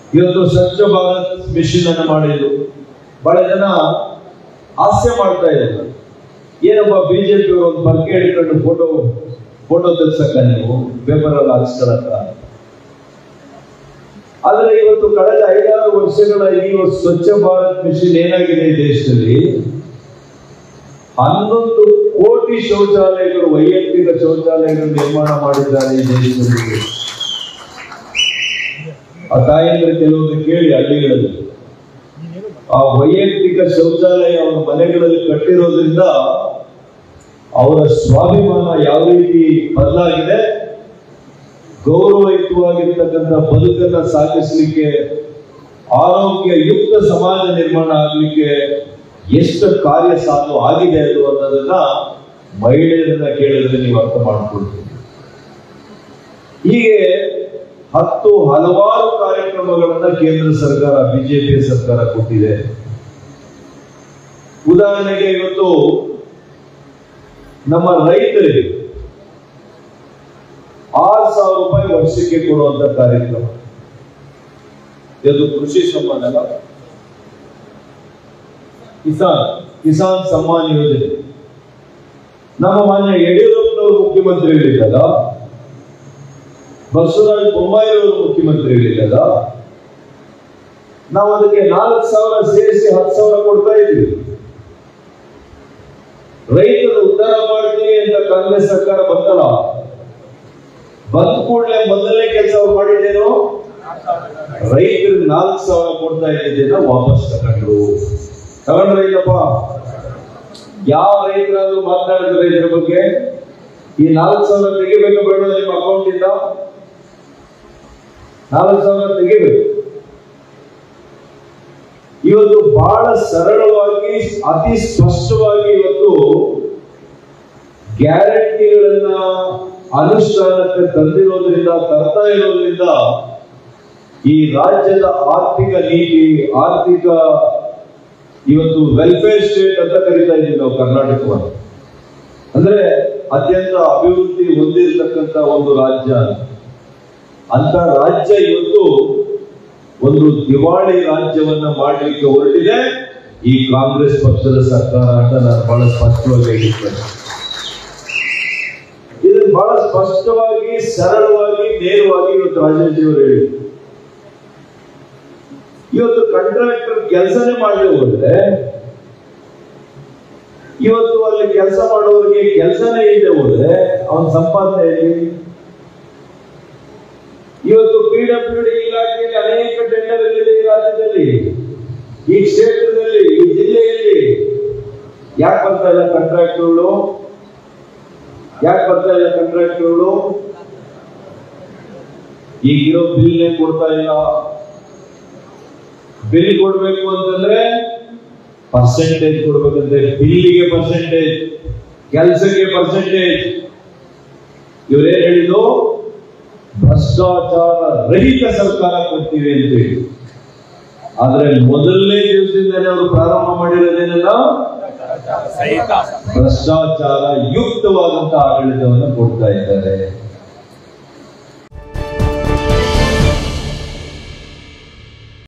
ಇವತ್ತು ಸ್ವಚ್ಛ ಭಾರತ್ ಮಿಷನ್ ಅನ್ನು ಮಾಡಿದ್ರು ಬಹಳ ಜನ ಹಾಸ್ಯ ಮಾಡ್ತಾ ಇದ್ದಾರೆ ಏನಪ್ಪ ಬಿಜೆಪಿ ಒಂದು ಪರ್ಕೆ ಹಿಡ್ಕೊಂಡು ಫೋಟೋ ಫೋಟೋ ತೆಗ್ಸಕ್ಕ ನೀವು ಪೇಪರ್ ಅಲ್ಲಿ ಹಾಕ್ಸ್ಕೊಳಕ್ಕ ಆದ್ರೆ ಇವತ್ತು ಕಳೆದ ಐದಾರು ವರ್ಷಗಳ ಈ ಒಂದು ಸ್ವಚ್ಛ ಭಾರತ್ ಮಿಷನ್ ಏನಾಗಿದೆ ಈ ದೇಶದಲ್ಲಿ ಹನ್ನೊಂದು ಕೋಟಿ ಶೌಚಾಲಯಗಳು ವೈಯಕ್ತಿಕ ಶೌಚಾಲಯಗಳು ನಿರ್ಮಾಣ ಮಾಡಿದ್ದಾರೆ ಈ ದೇಶದಲ್ಲಿ ಆ ತಾಯಂದ್ರೆ ಕೆಲವೊಂದು ಕೇಳಿ ಹಳ್ಳಿಗಳಲ್ಲಿ ಆ ವೈಯಕ್ತಿಕ ಶೌಚಾಲಯ ಅವರ ಮನೆಗಳಲ್ಲಿ ಕಟ್ಟಿರೋದ್ರಿಂದ ಅವರ ಸ್ವಾಭಿಮಾನ ಯಾವ ರೀತಿ ಬದಲಾಗಿದೆ ಗೌರವಯುತವಾಗಿರ್ತಕ್ಕಂಥ ಬದುಕನ್ನ ಸಾಗಿಸ್ಲಿಕ್ಕೆ ಆರೋಗ್ಯಯುಕ್ತ ಸಮಾಜ ನಿರ್ಮಾಣ ಆಗ್ಲಿಕ್ಕೆ ಎಷ್ಟು ಕಾರ್ಯ ಸಾಧು ಆಗಿದೆ ಅದು ಅನ್ನೋದನ್ನ ಮಹಿಳೆಯರನ್ನ ಕೇಳಿದ್ರೆ ನೀವು ಅರ್ಥ ಮಾಡ್ಕೊಳ್ತೀರಿ ಹೀಗೆ ಹತ್ತು ಹಲವಾರು ಕಾರ್ಯಕ್ರಮಗಳನ್ನ ಕೇಂದ್ರ ಸರ್ಕಾರ ಬಿಜೆಪಿ ಸರ್ಕಾರ ಕೊಟ್ಟಿದೆ ಉದಾಹರಣೆಗೆ ಇವತ್ತು ನಮ್ಮ ರೈತರಿಗೆ ಆರು ಸಾವಿರ ರೂಪಾಯಿ ವರ್ಷಕ್ಕೆ ಕೊಡುವಂತ ಕಾರ್ಯಕ್ರಮ ಇದು ಕೃಷಿ ಸಮ್ಮಾನ ಅಲ್ಲ? ಕಿಸಾನ್ ಕಿಸಾನ್ ಸಮ್ಮಾನ್ ಯೋಜನೆ ನಮ್ಮ ಮಾನ್ಯ ಯಡಿಯೂರಪ್ಪನವರು ಮುಖ್ಯಮಂತ್ರಿಗಳಿದ್ದಲ್ಲ ಬಸವರಾಜ ಬೊಮ್ಮಾಯಿರವರು ಮುಖ್ಯಮಂತ್ರಿಗಳಿದ್ದಲ್ಲ ನಾವು ಅದಕ್ಕೆ ನಾಲ್ಕು ಸಾವಿರ ಸೇರಿಸಿ ಹತ್ತು ಸಾವಿರ ಕೊಡ್ತಾ ಇದ್ವಿ ರೈತರ ಉದ್ಧಾರ ಮಾಡ್ತೀವಿ ಅಂತ ಕಾಂಗ್ರೆಸ್ ಸರ್ಕಾರ ಬಂದಲ್ಲ ಬಂದ ಕೂಡಲೇ ಮೊದಲನೇ ಕೆಲಸ ಅವ್ರು ಮಾಡಿದ್ದೇನು ರೈತರಿಗೆ ನಾಲ್ಕು ಸಾವಿರ ಕೊಡ್ತಾ ಇದ್ದಿದ್ದನ್ನ ವಾಪಸ್ ತಗೊಂಡ್ರು ತಗೊಂಡ್ರ ಇಲ್ಲಪ್ಪ ಯಾವ ರೈತರಾದ್ರೂ ಮಾತನಾಡಿದ್ರೆ ಇದರ ಬಗ್ಗೆ ಈ ನಾಲ್ಕು ಸಾವಿರ ತೆಗಿಬೇಕು ಬೇಡ ನಿಮ್ಮ ಅಕೌಂಟ್ ಇಂದ ನಾಲ್ಕು ಸಾವಿರ ತೆಗಿಬೇಕು ಇವತ್ತು ಬಹಳ ಸರಳವಾಗಿ ಅತಿ ಸ್ಪಷ್ಟವಾಗಿ ಇವತ್ತು ಗ್ಯಾರಂಟಿಗಳನ್ನ ಅನುಷ್ಠಾನಕ್ಕೆ ತಂದಿರೋದ್ರಿಂದ ತರ್ತಾ ಇರೋದ್ರಿಂದ ಈ ರಾಜ್ಯದ ಆರ್ಥಿಕ ನೀತಿ ಆರ್ಥಿಕ ಇವತ್ತು ವೆಲ್ಫೇರ್ ಸ್ಟೇಟ್ ಅಂತ ಕರಿತಾ ಇದ್ದೀವಿ ನಾವು ಕರ್ನಾಟಕವನ್ನು ಅಂದ್ರೆ ಅತ್ಯಂತ ಅಭಿವೃದ್ಧಿ ಹೊಂದಿರತಕ್ಕಂತ ಒಂದು ರಾಜ್ಯ ಅಂತ ರಾಜ್ಯ ಇವತ್ತು ಒಂದು ದಿವಾಳಿ ರಾಜ್ಯವನ್ನ ಮಾಡಲಿಕ್ಕೆ ಹೊರಟಿದೆ ಈ ಕಾಂಗ್ರೆಸ್ ಪಕ್ಷದ ಸರ್ಕಾರ ಅಂತ ನಾನು ಬಹಳ ಸ್ಪಷ್ಟವಾಗಿ ಹೇಳಿದ್ದೇನೆ ಇದನ್ನು ಬಹಳ ಸ್ಪಷ್ಟವಾಗಿ ಸರಳವಾಗಿ ನೇರವಾಗಿ ಇವತ್ತು ರಾಜೇಶ್ ಅವರು ಹೇಳಿದ್ರು ಇವತ್ತು ಕಾಂಟ್ರಾಕ್ಟರ್ ಕೆಲಸನೇ ಮಾಡದೆ ಹೋದ್ರೆ ಇವತ್ತು ಅಲ್ಲಿ ಕೆಲಸ ಮಾಡೋರಿಗೆ ಕೆಲಸನೇ ಇಲ್ಲದೆ ಹೋದ್ರೆ ಅವನ ಸಂಪಾದನೆ ಎಲ್ಲಿ ಇವತ್ತು ಪಿ ಡಬ್ಲ್ಯೂ ಡಿ ಇಲಾಖೆಯಲ್ಲಿ ಅನೇಕ ಟೆಂಡರ್ ಇದೆ ಈ ರಾಜ್ಯದಲ್ಲಿ ಈ ಕ್ಷೇತ್ರದಲ್ಲಿ ಈ ಜಿಲ್ಲೆಯಲ್ಲಿ ಯಾಕೆ ಬರ್ತಾ ಇಲ್ಲ ಕಾಂಟ್ರಾಕ್ಟರ್ಗಳು ಯಾಕೆ ಬರ್ತಾ ಇಲ್ಲ ಕಾಂಟ್ರಾಕ್ಟರ್ಗಳು ಈಗಿರೋ ಬಿಲ್ನೇ ಕೊಡ್ತಾ ಇಲ್ಲ ಬಿಲ್ ಕೊಡ್ಬೇಕು ಅಂತಂದ್ರೆ ಪರ್ಸೆಂಟೇಜ್ ಕೊಡ್ಬೇಕಂದ್ರೆ ಬಿಲ್ಲಿಗೆ ಪರ್ಸೆಂಟೇಜ್ ಕೆಲಸಕ್ಕೆ ಪರ್ಸೆಂಟೇಜ್ ಇವರೇನ್ ಹೇಳಿದ್ದು ಭ್ರಷ್ಟಾಚಾರ ರಹಿತ ಸರ್ಕಾರ ಕೊಡ್ತೀವಿ ಅಂತ ಹೇಳಿ ಆದ್ರೆ ಮೊದಲನೇ ದಿವಸದಿಂದಲೇ ಅವರು ಪ್ರಾರಂಭ ಮಾಡಿರೋದೇನಲ್ಲ ಭ್ರಷ್ಟಾಚಾರ ಯುಕ್ತವಾದಂತ ಆಡಳಿತವನ್ನು ಕೊಡ್ತಾ ಇದ್ದಾರೆ